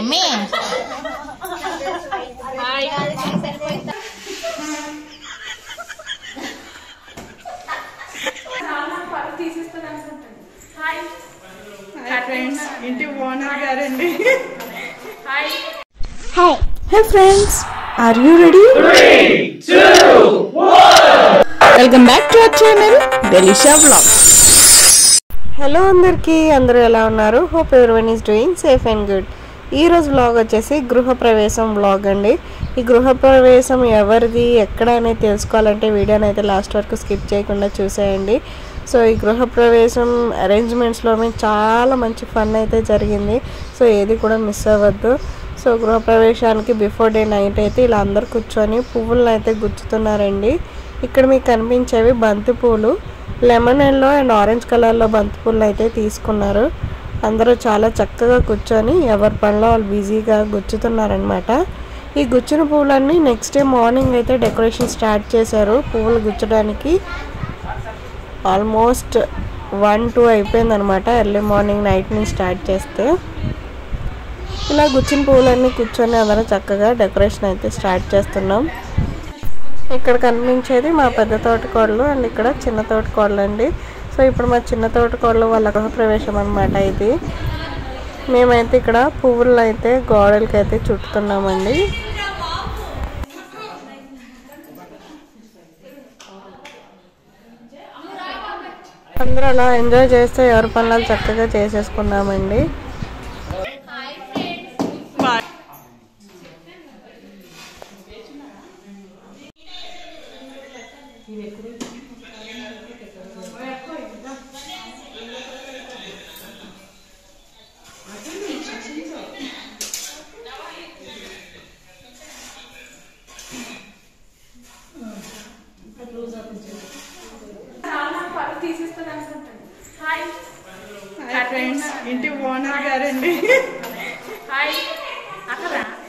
ఏమి ఫ్రెండ్స్ ఇంటి ఓనర్ గారండి hi hey friends are you ready welcome back to our channel Delisha blog hello అందరికీ అందరూ ఎలా ఉన్నారు hope everyone is doing safe and good ఈ రోజు వ్లాగ్ వచ్చేసి గృహప్రవేశం వ్లాగ్ అండి ఈ గృహప్రవేశం ఎవరిది ఎక్కడ అనేది తెలుసుకోవాలంటే వీడియోని అయితే లాస్ట్ వరకు స్కిప్ చేయకుండా చూసేయండి సో ఈ గృహప్రవేశం అరేంజ్మెంట్స్లో చాలా మంచి ఫన్ అయితే జరిగింది సో ఏది కూడా మిస్ అవ్వద్దు సో గృహప్రవేశానికి బిఫోర్ డే నైట్ అయితే ఇలా అందరు కూర్చొని పువ్వులను అయితే గుచ్చుతున్నారండి ఇక్కడ మీకు కనిపించేవి బంతి పూలు లెమన్ ఎల్లో అండ్ ఆరెంజ్ కలర్లో బంతి పూలు అయితే తీసుకున్నారు అందరూ చాలా చక్కగా కూర్చొని ఎవరి పనిలో వాళ్ళు బిజీగా గుచ్చుతున్నారనమాట ఈ గుచ్చిన పువ్వులన్నీ నెక్స్ట్ డే మార్నింగ్ అయితే డెకరేషన్ స్టార్ట్ చేశారు పువ్వులు గుచ్చడానికి ఆల్మోస్ట్ వన్ టూ అయిపోయిందనమాట ఎర్లీ మార్నింగ్ నైట్ నుంచి స్టార్ట్ చేస్తే ఇలా గుచ్చిన పువ్వులన్నీ కూర్చొని అందరం చక్కగా డెకరేషన్ అయితే స్టార్ట్ చేస్తున్నాం ఇక్కడ కనిపించేది మా పెద్ద తోటకోడలు అండ్ ఇక్కడ చిన్న తోటకోడలు అండి సో ఇప్పుడు మా చిన్న తోటకోడలు వాళ్ళ గృహప్రవేశం అనమాట ఇది మేమైతే ఇక్కడ పువ్వులు అయితే గోడలకి అయితే చుట్టుతున్నామండి అందరూ అలా ఎంజాయ్ చేస్తే ఎవరి పనులు చక్కగా చేసేసుకున్నామండి హాయ్ ఫ్రెండ్స్ ఇంటి ఓనర్ గారండి హాయ్ అక్కడ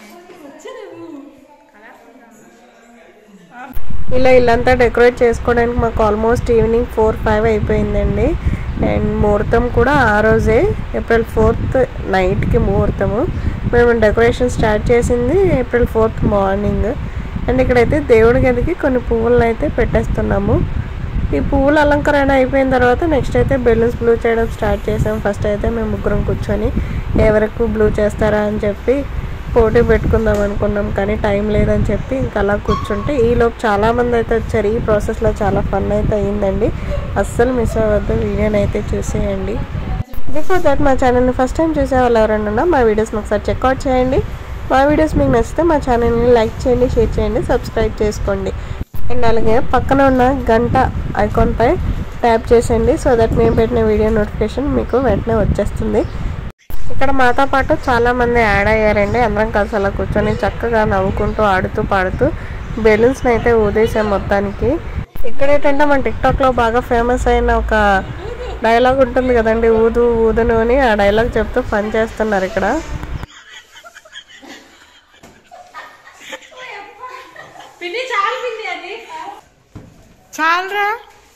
ఇలా ఇల్లంతా డెకరేట్ చేసుకోవడానికి మాకు ఆల్మోస్ట్ ఈవినింగ్ ఫోర్ ఫైవ్ అయిపోయిందండి అండ్ ముహూర్తం కూడా ఆ రోజే ఏప్రిల్ ఫోర్త్ నైట్కి ముహూర్తము మేము డెకరేషన్ స్టార్ట్ చేసింది ఏప్రిల్ ఫోర్త్ మార్నింగ్ అండ్ ఇక్కడైతే దేవుడి గదికి కొన్ని పువ్వులను అయితే పెట్టేస్తున్నాము ఈ పువ్వుల అలంకరణ అయిపోయిన తర్వాత నెక్స్ట్ అయితే బెలూన్స్ బ్లూ చేయడం స్టార్ట్ చేసాం ఫస్ట్ అయితే మేము ముగ్గురం కూర్చొని ఎవరికి బ్లూ చేస్తారా అని చెప్పి పోటీ పెట్టుకుందాం అనుకున్నాం కానీ టైం లేదని చెప్పి ఇంకా అలా కూర్చుంటే ఈలోపు చాలామంది అయితే వచ్చారు ఈ ప్రాసెస్లో చాలా ఫన్ అయితే అయ్యిందండి అస్సలు మిస్ అవ్వద్దు వీడియోని అయితే చూసేయండి బిఫోర్ దట్ మా ఛానల్ని ఫస్ట్ టైం చూసే వాళ్ళు ఎవరైనా ఉన్నా మా వీడియోస్ని ఒకసారి చెక్అవుట్ చేయండి మా వీడియోస్ మీకు నచ్చితే మా ఛానల్ని లైక్ చేయండి షేర్ చేయండి సబ్స్క్రైబ్ చేసుకోండి అండ్ అలాగే పక్కన ఉన్న గంట ఐకాన్పై ట్యాప్ చేసేయండి సో దట్ మేము పెట్టిన వీడియో నోటిఫికేషన్ మీకు వెంటనే వచ్చేస్తుంది ఇక్కడ మాతో పాటు చాలా మంది యాడ్ అయ్యారండి అందరం కలిసి అలా కూర్చొని చక్కగా నవ్వుకుంటూ ఆడుతూ పాడుతూ బెలూన్స్ని అయితే ఊదేసాం మొత్తానికి ఇక్కడ ఏంటంటే మన టిక్టాక్లో బాగా ఫేమస్ అయిన ఒక డైలాగ్ ఉంటుంది కదండి ఊదు ఊదును అని ఆ డైలాగ్ చెప్తూ ఫన్ చేస్తున్నారు ఇక్కడ పిన్ని చాలు పిన్ని అది చాలరా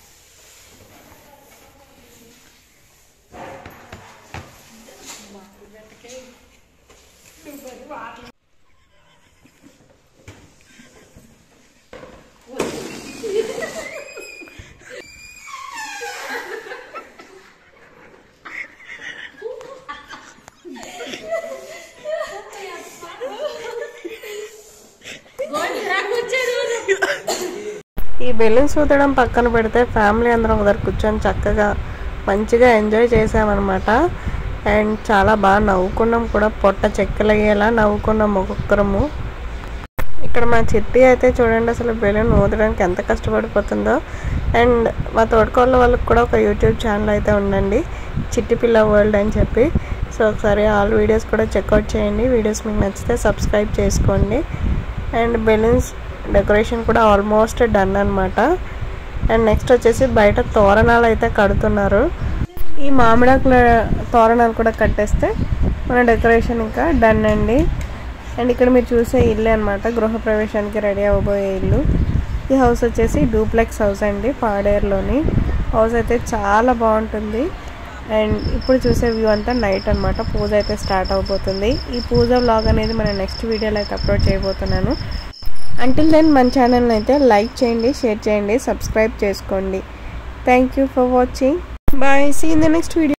ఈ బెలూన్స్ ఊదడం పక్కన పెడితే ఫ్యామిలీ అందరం ఒక దగ్గర కూర్చొని చక్కగా మంచిగా ఎంజాయ్ చేసామన్నమాట అండ్ చాలా బాగా నవ్వుకున్నాం కూడా పొట్ట చెక్కలయ్యేలా నవ్వుకున్నాం ఒక్కొక్కరము ఇక్కడ మా చిట్టి అయితే చూడండి అసలు బెలూన్ ఊదడానికి ఎంత కష్టపడిపోతుందో అండ్ మా తోటకోళ్ళ వాళ్ళకి కూడా ఒక యూట్యూబ్ ఛానల్ అయితే ఉందండి చిట్టి పిల్ల వరల్డ్ అని చెప్పి సో ఒకసారి ఆల్ వీడియోస్ కూడా చెక్అవుట్ చేయండి వీడియోస్ మీకు నచ్చితే సబ్స్క్రైబ్ చేసుకోండి అండ్ బెలూన్స్ డెకరేషన్ కూడా ఆల్మోస్ట్ డన్ అనమాట అండ్ నెక్స్ట్ వచ్చేసి బయట తోరణాలు అయితే కడుతున్నారు ఈ మామిడాకుల తోరణాలు కూడా కట్టేస్తే మన డెకరేషన్ ఇంకా డన్ అండి అండ్ ఇక్కడ మీరు చూసే ఇల్లు అనమాట గృహప్రవేశానికి రెడీ అవ్వబోయే ఇల్లు ఈ హౌస్ వచ్చేసి డూప్లెక్స్ హౌస్ అండి పాడేరులోని హౌస్ అయితే చాలా బాగుంటుంది అండ్ ఇప్పుడు చూసే వ్యూ అంతా నైట్ అనమాట పూజ అయితే స్టార్ట్ అవబోతుంది ఈ పూజ వ్లాగ్ అనేది మన నెక్స్ట్ వీడియోలో అయితే అప్లోడ్ చేయబోతున్నాను అంటిల్ దెన్ మన ఛానల్ని అయితే లైక్ చేయండి షేర్ చేయండి సబ్స్క్రైబ్ చేసుకోండి thank you for watching bye see in the next video